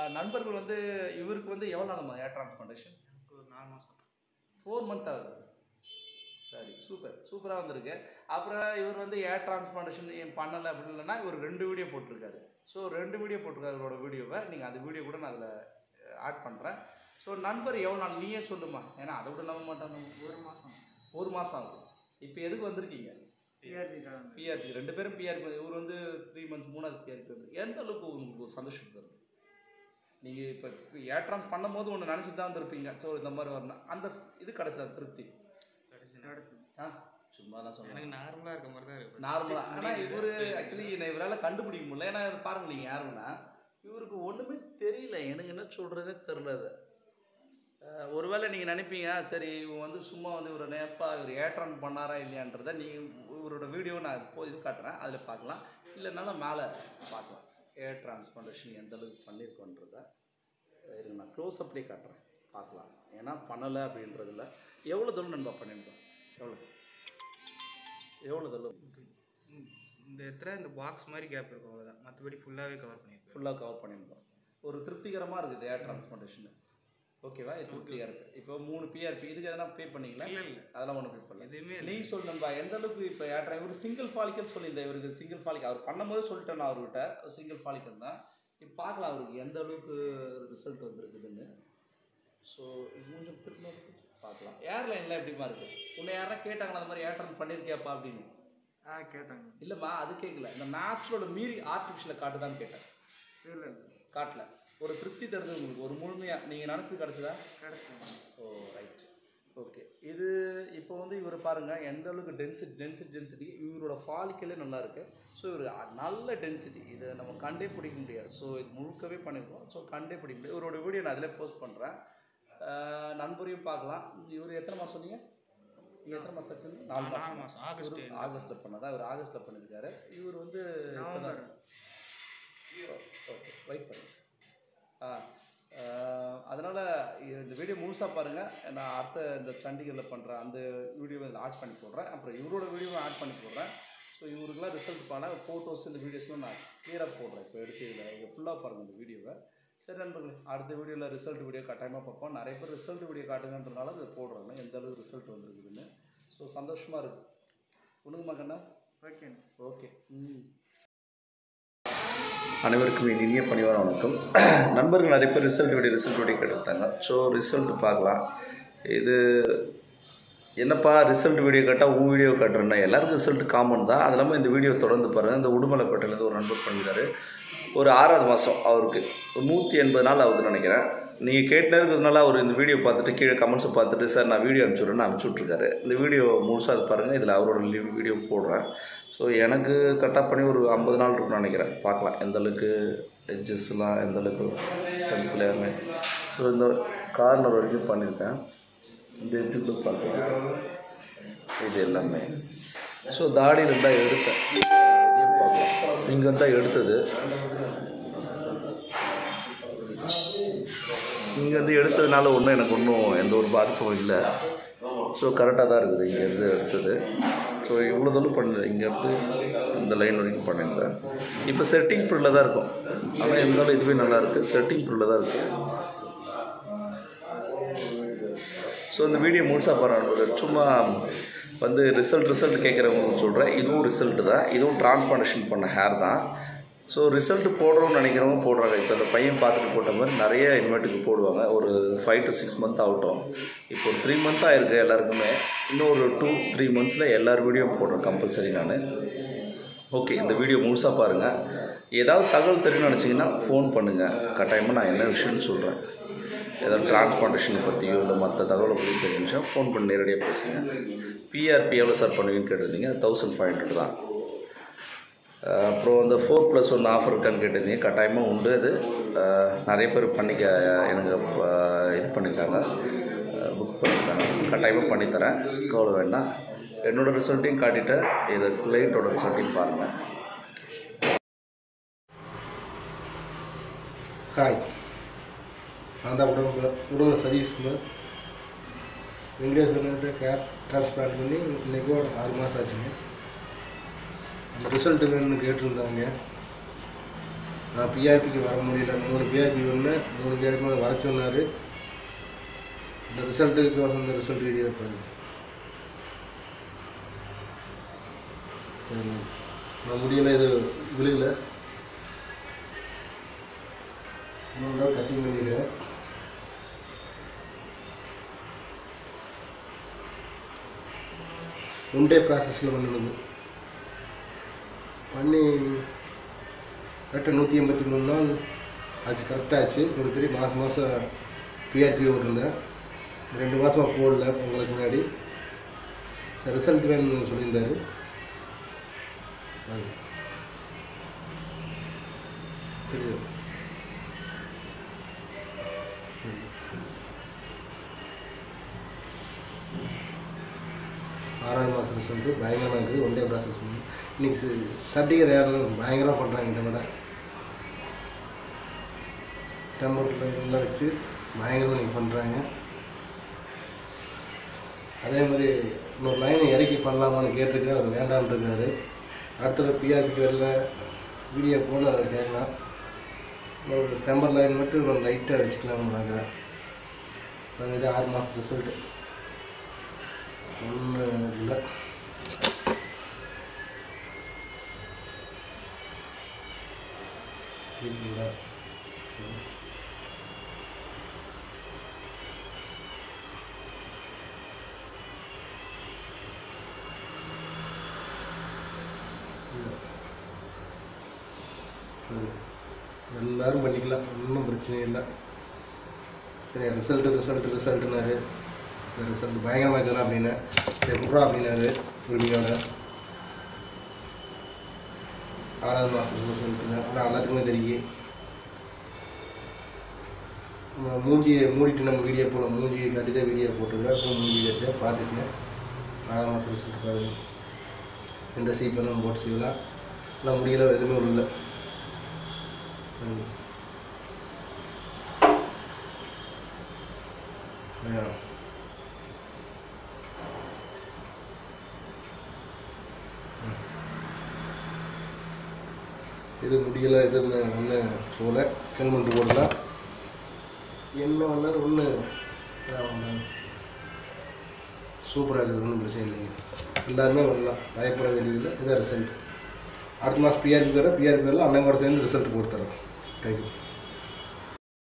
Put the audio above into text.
நண்பர்கள் வந்து இவருக்கு வந்து எவ்வளோ நாள் ஏர் டிரான்ஸ்பிளான்டேஷன் எனக்கு ஒரு நாலு மாதம் ஃபோர் மந்த் ஆகுது சரி சூப்பர் சூப்பராக வந்திருக்கு அப்புறம் இவர் வந்து ஏர் டிரான்ஸ்பிளான்டேஷன் பண்ணலை அப்படி இல்லைன்னா இவர் ரெண்டு வீடியோ போட்டிருக்காரு ஸோ ரெண்டு வீடியோ போட்டிருக்காரு இவரோட வீடியோவை நீங்கள் அந்த வீடியோ கூட நான் அதில் ஆட் பண்ணுறேன் ஸோ நண்பர் எவ்வளோ நாள் நீயே சொல்லுமா ஏன்னா அதை விட நம்ப மாட்டாங்க ஒரு மாதம் ஒரு மாதம் ஆகுது இப்போ எதுக்கு வந்திருக்கீங்க பிஆர்பி தான் பிஆர்பி ரெண்டு பேரும் பிஆர்பி இவர் வந்து த்ரீ மந்த்ஸ் மூணாவது பிஆர்பி வந்து எந்த அளவுக்கு உங்களுக்கு ஒரு சந்தோஷம் தரும் நீங்கள் இப்போ ஏர் ட்ரான்ஸ் பண்ணும்போது ஒன்று நினச்சிட்டு தான் வந்திருப்பீங்க ஸோ இந்த மாதிரி வரணும் அந்த இது கிடைச்சா திருப்தி கிடச்சி கிடச்சி ஆ சும்மா தான் சொன்னேன் எனக்கு நார்மலாக இருக்க மாதிரி தான் இருக்கு நார்மலாக ஆனால் இவர் ஆக்சுவலி என்னை இவரால் கண்டுபிடிக்க முடியல ஏன்னா இவர் பாருங்க நீங்கள் யாருன்னா இவருக்கு ஒன்றுமே தெரியல எனக்கு என்ன சொல்கிறதே தெரில அது அஹ் ஒருவேளை நீங்கள் நினைப்பீங்க சரி இவன் வந்து சும்மா வந்து இவர் நேப்பா இவர் ஏற்றான் பண்ணாரா இல்லையான்றதை நீங்கள் இவரோட வீடியோ நான் இப்போ இது காட்டுறேன் அதில் பார்க்கலாம் இல்லைனாலும் மேலே பார்க்கலாம் ஏர் டிரான்ஸ்பிளான்டேஷன் எந்த அளவுக்கு பண்ணியிருக்கோன்றத இருங்க நான் க்ளோஸ் அப்லேயே காட்டுறேன் பார்க்கலாம் ஏன்னா பண்ணலை அப்படின்றதுல எவ்வளோ தூரம் நண்பா பண்ணியிருந்தோம் எவ்வளோ எவ்வளோ தூரம் ம், இந்த இடத்துல இந்த பாக்ஸ் மாதிரி கேப் இருக்கும் அவ்வளோதான் மற்றபடி ஃபுல்லாகவே கவர் பண்ணியிருக்கேன் ஃபுல்லாக கவர் பண்ணியிருந்தோம் ஒரு திருப்திகரமாக இருக்குது ஏர் டிரான்ஸ்பிளான்டேஷன் ஓகேவா இது திருப்தியாக இருக்குது இப்போ மூணு பிஆர்பி இதுக்கு எதனா பே பண்ணீங்களா இல்லை இல்லை அதெல்லாம் ஒன்றும் பே பண்ணல எதுவுமே நீ சொல் நண்பா எந்த அளவுக்கு இப்போ ஏற்ற இவர் சிங்கிள் ஃபாலிக்கல் சொல்லியிருந்தேன் இவருக்கு சிங்கிள் ஃபாலிக் அவர் பண்ணும்போது சொல்லிட்டேன் நான் அவர்கிட்ட சிங்கிள் ஃபாலிக்கல் தான் இப்போ பார்க்கலாம் அவருக்கு எந்த அளவுக்கு ரிசல்ட் வந்திருக்குதுன்னு ஸோ கொஞ்சம் திரும்ப பார்க்கலாம் ஏர்லைன்லாம் எப்படிமா இருக்குது உன்னை யாரா கேட்டாங்களா அந்த மாதிரி ஏர்ட்ரன் பண்ணியிருக்கியாப்பா அப்படின்னு ஆ கேட்டாங்க இல்லைம்மா அது கேட்கல இந்த நேச்சுரலோட மீறி ஆர்டிஃபிஷியலை காட்டுதான்னு கேட்டேன் இல்லை இல்லை காட்டல ஒரு திருப்தி தருது உங்களுக்கு ஒரு முழுமையாக நீங்கள் நினச்சது கிடச்சதா கிடச்சி ஓ ரைட் ஓகே இது இப்போ வந்து இவர் பாருங்கள் எந்த அளவுக்கு டென்சிட்டி டென்சிட்டி டென்சிட்டி இவரோட ஃபாலிக்கலே நல்லா இருக்கு ஸோ இவர் நல்ல டென்சிட்டி இதை நம்ம கண்டே பிடிக்க முடியாது ஸோ இது முழுக்கவே பண்ணியிருக்கோம் ஸோ கண்டே பிடிக்க முடியாது இவரோட வீடியோ நான் அதில் போஸ்ட் பண்ணுறேன் நண்பரையும் பார்க்கலாம் இவர் எத்தனை மாதம் சொன்னீங்க நீங்கள் எத்தனை மாதம் ஆச்சு நாலு நாலு மாதம் மாதம் ஆகஸ்ட் இவரு ஆகஸ்ட்டில் பண்ணதா இவர் ஆகஸ்ட்டில் பண்ணியிருக்காரு இவர் வந்து நவம்பர் ஓகே வெயிட் பண்ணு ஆ அதனால் இந்த வீடியோ முழுசாக பாருங்கள் நான் அடுத்த இந்த சண்டிகரில் பண்ணுற அந்த வீடியோவை இதில் ஆட் பண்ணி போடுறேன் அப்புறம் இவரோட வீடியோவை ஆட் பண்ணி போடுறேன் ஸோ இவருக்குலாம் ரிசல்ட் பண்ண ஃபோட்டோஸ் இந்த வீடியோஸ்லாம் நான் கிளியராக போடுறேன் இப்போ எடுத்து இதில் இங்கே ஃபுல்லாக பாருங்கள் இந்த வீடியோவை சரி நண்பர்களே அடுத்த வீடியோவில் ரிசல்ட் வீடியோ கட்டாயமாக பார்ப்போம் நிறைய பேர் ரிசல்ட் வீடியோ காட்டுங்கன்றனால இதை போடுறாங்க எந்த அளவுக்கு ரிசல்ட் வந்திருக்குதுன்னு ஸோ சந்தோஷமாக இருக்குது ஒன்றுங்கம்மா கண்ணா ஓகே ஓகே ம் அனைவருக்கும் என் இனிய பணிவான வணக்கம் நண்பர்கள் நிறைய பேர் ரிசல்ட் வீடியோ ரிசல்ட் வீடியோ கேட்டிருந்தாங்க ஸோ ரிசல்ட் பார்க்கலாம் இது என்னப்பா ரிசல்ட் வீடியோ கேட்டால் உன் வீடியோ காட்டுறேன்னா எல்லாருக்கும் ரிசல்ட் காமன் தான் அது இல்லாமல் இந்த வீடியோ தொடர்ந்து பாருங்கள் இந்த உடுமலைப்பேட்டையிலேருந்து ஒரு நண்பர் பண்ணிக்கிறாரு ஒரு ஆறாவது மாதம் அவருக்கு ஒரு நூற்றி எண்பது நாள் ஆகுதுன்னு நினைக்கிறேன் நீங்கள் கேட்டதுனால அவர் இந்த வீடியோ பார்த்துட்டு கீழே கமெண்ட்ஸை பார்த்துட்டு சார் நான் வீடியோ அனுப்பிச்சுட்றேன்னு அனுப்பிச்சி விட்ருக்காரு இந்த வீடியோ முழுசாக அது பாருங்கள் இதில் அவரோட வீடியோ போடுறேன் ஸோ எனக்கு கட்டாக பண்ணி ஒரு ஐம்பது நாள் இருக்கும்னு நினைக்கிறேன் பார்க்கலாம் எந்த அளவுக்கு எட்ஜஸ்லாம் எந்த அளவுக்கு டெம்பிள் எல்லாமே ஸோ இந்த கார்னர் வரைக்கும் பண்ணியிருக்கேன் இந்த எட்ஜு கூட பார்க்கலாம் இது எல்லாமே ஸோ தாடி இருந்தால் எடுத்தேன் இதையும் பார்க்கலாம் இங்கே தான் எடுத்தது இங்கேருந்து எடுத்ததுனால ஒன்றும் எனக்கு ஒன்றும் எந்த ஒரு பாதிப்பும் இல்லை ஸோ கரெக்டாக தான் இருக்குது இங்கேருந்து எடுத்தது ஸோ இவ்வளோ தூரம் பண்ணது இங்கேருந்து இந்த லைன் வரைக்கும் பண்ணியிருந்தேன் இப்போ செட்டிங் ப்ரில்ல தான் இருக்கும் ஆனால் இருந்தாலும் இதுவே நல்லா இருக்குது செட்டிங் ப்ரில்ல தான் இருக்குது ஸோ இந்த வீடியோ முழுசாக பாருங்கள் சும்மா வந்து ரிசல்ட் ரிசல்ட் கேட்குறவங்களுக்கு சொல்கிறேன் இதுவும் ரிசல்ட்டு தான் இதுவும் டிரான்ஸ்பாண்டேஷன் பண்ண ஹேர் தான் ஸோ ரிசல்ட் போடுறோம்னு நினைக்கிறவங்க போடுறாங்க இப்போ அந்த பையன் பார்த்துட்டு போட்ட மாதிரி நிறைய இன்வெர்ட்டுக்கு போடுவாங்க ஒரு ஃபைவ் டு சிக்ஸ் மந்த் ஆகட்டும் இப்போ ஒரு த்ரீ மந்த் ஆயிருக்கு எல்லாருக்குமே இன்னும் ஒரு டூ த்ரீ மந்த்ஸில் எல்லார் வீடியோ போடுறேன் கம்பல்சரி நான் ஓகே இந்த வீடியோ முழுசாக பாருங்கள் ஏதாவது தகவல் தெரியும்னு நினச்சிங்கன்னா ஃபோன் பண்ணுங்கள் கட்டாயமாக நான் என்ன விஷயம்னு சொல்கிறேன் ஏதாவது டிரான்ஸ்பாண்டேஷன் பற்றியோ இல்லை மற்ற தகவலை பற்றி தெரிஞ்சுச்சா ஃபோன் பண்ணி நேரடியாக பேசுங்க பிஆர்பி எவ்வளோ சார் பண்ணுவீங்கன்னு கேட்டிருந்தீங்க தௌசண்ட் ஃபைவ் ஹண்ட்ரட் தான் அஹ் அப்புறம் அந்த ஃபோர் ப்ளஸ் ஒன் ஆஃபர் இருக்கான்னு கேட்டிருந்தீங்க கட்டாயமாக உண்டு அது அஹ் நிறைய பேர் பண்ணிக்க எனக்கு அஹ் இது பண்ணியிருக்காங்க புக் பண்ணியிருக்காங்க கட்டாயமாக பண்ணித்தரேன் கவலை வேண்டாம் என்னோடய ரிசல்ட்டையும் காட்டிட்டேன் இது கிளைண்ட்டோட ரிசல்ட்டையும் பாருங்கள் ஹாய் நான் தான் உடம்புல உடம்புல சதீஷ்குமார் வெங்கடேஸ்வரன்ட்டு கேப் டிரான்ஸ்பிளான்ட் பண்ணி இன்னைக்கோட ஆறு மாதம் ஆச்சுங்க அந்த ரிசல்ட் வேணும்னு கேட்டிருந்தாங்க நான் பிஆர்பிக்கு வர முடியல மூணு பிஆர்பி ஒன்று மூணு பிஆர்பி மேலே வர சொன்னார் இந்த ரிசல்ட்டுக்கு வசந்த ரிசல்ட் ரெடியாக இருப்பாங்க நான் முடியல இது விழுகல மூணு நாள் கட்டிங் பண்ணிக்கிறேன் ஒன் டே ப்ராசஸில் பண்ணுனது பண்ணி கரெக்டாக நூற்றி எண்பத்தி மூணு நாள் ஆச்சு கரெக்டாக ஆச்சு கொடுத்துட்டு மாதம் மாதம் பிஆர்பி ஓட்டிருந்தேன் ரெண்டு மாதமாக போடல உங்களுக்கு முன்னாடி சார் ரிசல்ட் வேணும்னு சொல்லியிருந்தாரு அது தெரியும் ஆறாவது மாதம் ரிசல்ட்டு பயங்கரமாக இருக்குது ஒன் டே ப்ராசஸ் பண்ணி இன்றைக்கி சர்டிஃபிகேட் யாரும் பயங்கரமாக பண்ணுறாங்க இதை விட டெம்பரேச்சர் எல்லாம் வச்சு பயங்கரமாக இன்றைக்கி பண்ணுறாங்க அதே மாதிரி இன்னொரு லைனை இறக்கி பண்ணலாமான்னு கேட்டிருக்கேன் அவர் வேண்டாம்னு இருக்காரு அடுத்தது பிஆர்பிக்கு வரல வீடியோ போல் அவர் கேட்கலாம் ஒரு டெம்பர் லைன் மட்டும் இன்னும் லைட்டாக வச்சுக்கலாம்னு பார்க்குறேன் அது இது ஆறு மாதம் ரிசல்ட்டு ஒன்றும் இல்லை புரியுதுங்களா எல்லாரும் பண்ணிக்கலாம் ஒன்றும் பிரச்சனை இல்லை சரி ரிசல்ட்டு ரிசல்ட் ரிசல்ட்டுனாரு இந்த ரிசல்ட் பயங்கரமாக இருக்குதா அப்படின்னு சரி விட்றா அப்படின்னாரு உரிமையோட ஆறாவது மாதம் ரிசல்ட்டு ஆனால் எல்லாத்துக்குமே தெரியும் நம்ம மூஞ்சியை மூடிட்டு நம்ம வீடியோ போட மூஞ்சியை காட்டி தான் வீடியோ போட்டுக்கிறேன் இப்போ மூஞ்சி எடுத்து பார்த்துக்கங்க ஆறாவது மாதம் ரிசல்ட் பாருங்க எந்த சீப்பெல்லாம் போட்டு செய்யலாம் எல்லாம் முடியல எதுவுமே இல்லை ம். Yeah. இது முடியலை இது ஒன்று போல ஹெல்மெட் போடலாம் என்ன பண்ணாலும் ஒன்று சூப்பராக இருக்குது ஒன்றும் பிரச்சனை இல்லைங்க எல்லாருமே வரலாம் பயப்பட வேண்டியதில்லை இதான் ரிசல்ட் அடுத்த மாதம் பிஆர்பி வர பிஆர்பி வரலாம் அண்ணன் கூட சேர்ந்து ரிசல்ட் கொடுத்துறோம் தேங்க்யூ